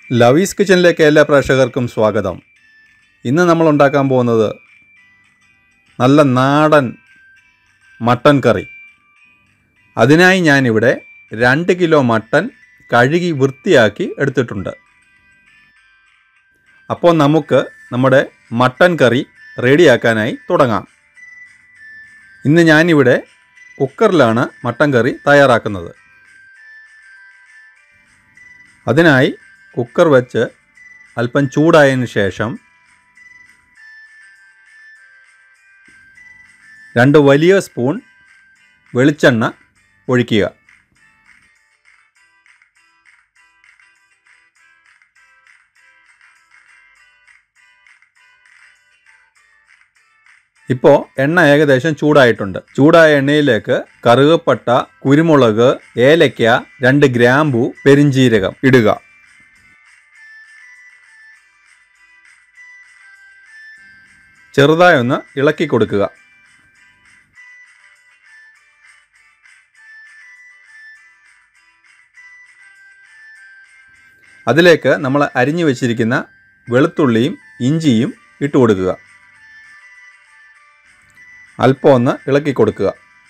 ലവീസ് കിച്ചണിലേക്ക് എല്ലാ പ്രേക്ഷകർക്കും സ്വാഗതം ഇന്ന് നമ്മൾ ഉണ്ടാക്കാൻ പോകുന്നത് നല്ല നാടൻ മട്ടൻ കറി അതിനായി ഞാനിവിടെ രണ്ട് കിലോ മട്ടൻ കഴുകി വൃത്തിയാക്കി എടുത്തിട്ടുണ്ട് അപ്പോൾ നമുക്ക് നമ്മുടെ മട്ടൻ കറി റെഡിയാക്കാനായി തുടങ്ങാം ഇന്ന് ഞാനിവിടെ കുക്കറിലാണ് മട്ടൻ കറി തയ്യാറാക്കുന്നത് അതിനായി കുക്കർ വെച്ച് അല്പം ചൂടായതിന് ശേഷം രണ്ട് വലിയ സ്പൂൺ വെളിച്ചെണ്ണ ഒഴിക്കുക ഇപ്പോൾ എണ്ണ ഏകദേശം ചൂടായിട്ടുണ്ട് ചൂടായ എണ്ണയിലേക്ക് കറുകപ്പട്ട കുരുമുളക് ഏലയ്ക്ക രണ്ട് ഗ്രാമ്പു പെരിഞ്ചീരകം ഇടുക ചെറുതായി ഒന്ന് ഇളക്കി കൊടുക്കുക അതിലേക്ക് നമ്മൾ അരിഞ്ഞു വെച്ചിരിക്കുന്ന വെളുത്തുള്ളിയും ഇഞ്ചിയും ഇട്ട് കൊടുക്കുക അല്പം ഒന്ന് ഇളക്കി കൊടുക്കുക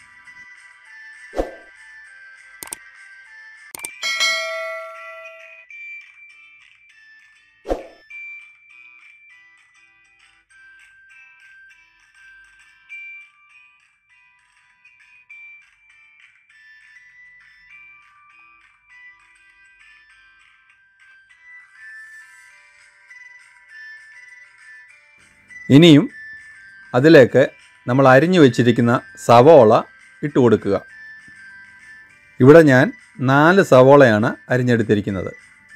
ഇനിയും അതിലേക്ക് നമ്മൾ അരിഞ്ഞു വെച്ചിരിക്കുന്ന സവോള ഇട്ട് കൊടുക്കുക ഇവിടെ ഞാൻ നാല് സവോളയാണ് അരിഞ്ഞെടുത്തിരിക്കുന്നത്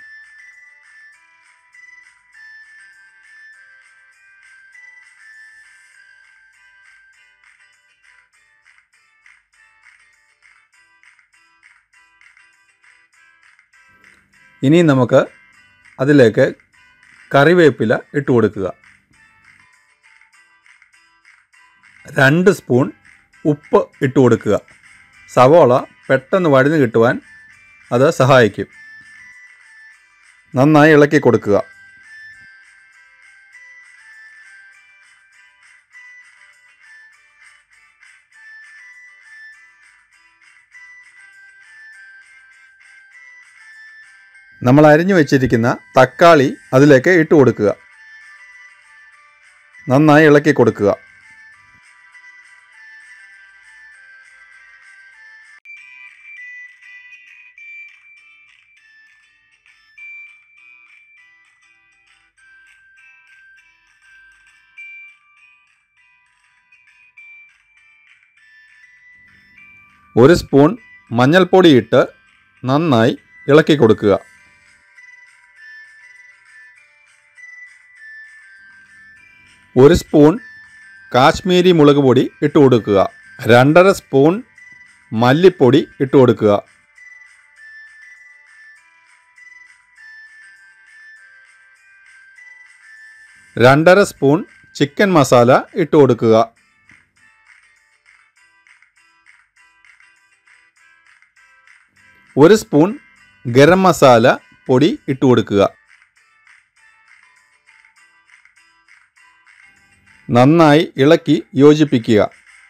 ഇനി നമുക്ക് അതിലേക്ക് കറിവേപ്പില ഇട്ട് കൊടുക്കുക രണ്ട് സ്പൂൺ ഉപ്പ് ഇട്ട് കൊടുക്കുക സവോള പെട്ടെന്ന് വഴുന്ന് കിട്ടുവാൻ അത് സഹായിക്കും നന്നായി ഇളക്കി കൊടുക്കുക നമ്മൾ അരിഞ്ഞു വെച്ചിരിക്കുന്ന തക്കാളി അതിലേക്ക് ഇട്ട് കൊടുക്കുക നന്നായി ഇളക്കി കൊടുക്കുക ഒരു സ്പൂൺ മഞ്ഞൾപ്പൊടി ഇട്ട് നന്നായി ഇളക്കി കൊടുക്കുക ഒരു സ്പൂൺ കാശ്മീരി മുളക് പൊടി ഇട്ട് കൊടുക്കുക രണ്ടര സ്പൂൺ മല്ലിപ്പൊടി ഇട്ട് കൊടുക്കുക രണ്ടര സ്പൂൺ ചിക്കൻ മസാല ഇട്ട് കൊടുക്കുക ഒരു സ്പൂൺ ഗരം മസാല പൊടി ഇട്ട് കൊടുക്കുക നന്നായി ഇളക്കി യോജിപ്പിക്കുക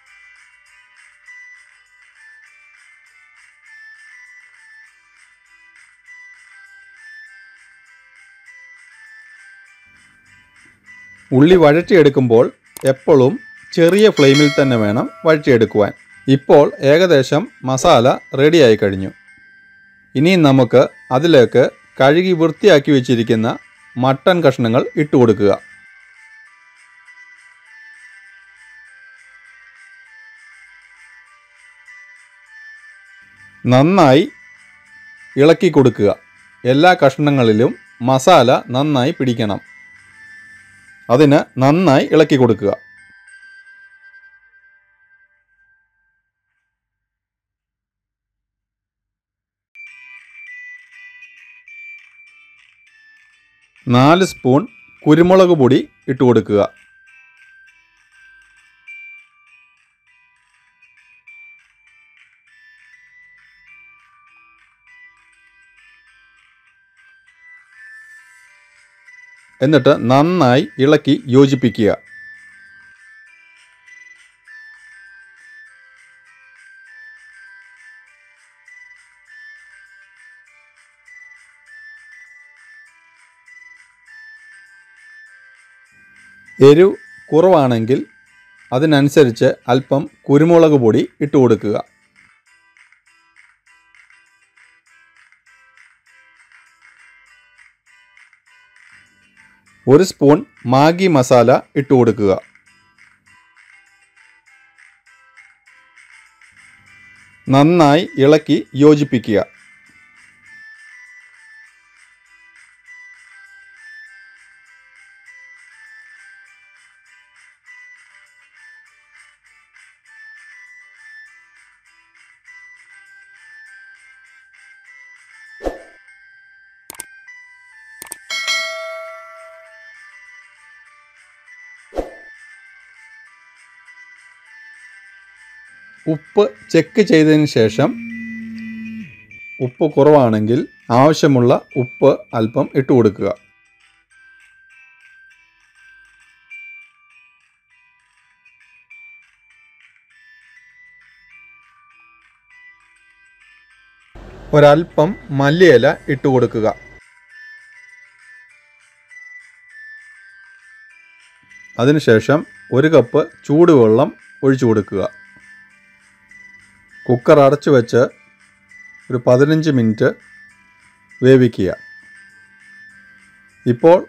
ഉള്ളി വഴറ്റിയെടുക്കുമ്പോൾ എപ്പോഴും ചെറിയ ഫ്ലെയിമിൽ തന്നെ വേണം വഴറ്റിയെടുക്കുവാൻ ഇപ്പോൾ ഏകദേശം മസാല റെഡിയായി കഴിഞ്ഞു ഇനി നമുക്ക് അതിലേക്ക് കഴുകി വൃത്തിയാക്കി വെച്ചിരിക്കുന്ന മട്ടൻ കഷ്ണങ്ങൾ ഇട്ട് കൊടുക്കുക നന്നായി ഇളക്കി കൊടുക്കുക എല്ലാ കഷ്ണങ്ങളിലും മസാല നന്നായി പിടിക്കണം അതിന് നന്നായി ഇളക്കി കൊടുക്കുക നാല് സ്പൂൺ കുരുമുളക് പൊടി ഇട്ട് കൊടുക്കുക എന്നിട്ട് നന്നായി ഇളക്കി യോജിപ്പിക്കുക എരിവ് കുറവാണെങ്കിൽ അതിനനുസരിച്ച് അല്പം കുരുമുളക് പൊടി ഇട്ട് കൊടുക്കുക ഒരു സ്പൂൺ മാഗി മസാല ഇട്ട് കൊടുക്കുക നന്നായി ഇളക്കി യോജിപ്പിക്കുക ഉപ്പ് ചെക്ക് ചെയ്തതിന് ശേഷം ഉപ്പ് കുറവാണെങ്കിൽ ആവശ്യമുള്ള ഉപ്പ് അല്പം ഇട്ട് കൊടുക്കുക ഒരല്പം മല്ലിയില ഇട്ട് കൊടുക്കുക അതിനുശേഷം ഒരു കപ്പ് ചൂടുവെള്ളം ഒഴിച്ചു കൊടുക്കുക കുക്കർ അടച്ചു വെച്ച് ഒരു പതിനഞ്ച് മിനിറ്റ് വേവിക്കുക ഇപ്പോൾ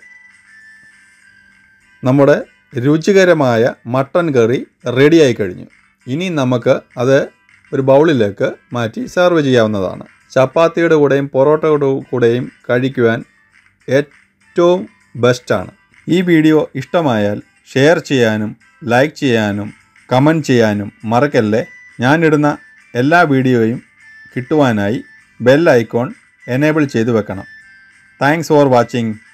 നമ്മുടെ രുചികരമായ മട്ടൻ കറി റെഡിയായി കഴിഞ്ഞു ഇനി നമുക്ക് അത് ഒരു ബൗളിലേക്ക് മാറ്റി സെർവ് ചെയ്യാവുന്നതാണ് ചപ്പാത്തിയുടെ കൂടെയും പൊറോട്ടയുടെ കൂടെയും കഴിക്കുവാൻ ഏറ്റവും ബെസ്റ്റാണ് ഈ വീഡിയോ ഇഷ്ടമായാൽ ഷെയർ ചെയ്യാനും ലൈക്ക് ചെയ്യാനും കമൻറ്റ് ചെയ്യാനും മറക്കല്ലേ ഞാനിടുന്ന എല്ലാ വീഡിയോയും കിട്ടുവാനായി ബെൽ ഐക്കോൺ എനേബിൾ ചെയ്തു വെക്കണം താങ്ക്സ് ഫോർ വാച്ചിങ്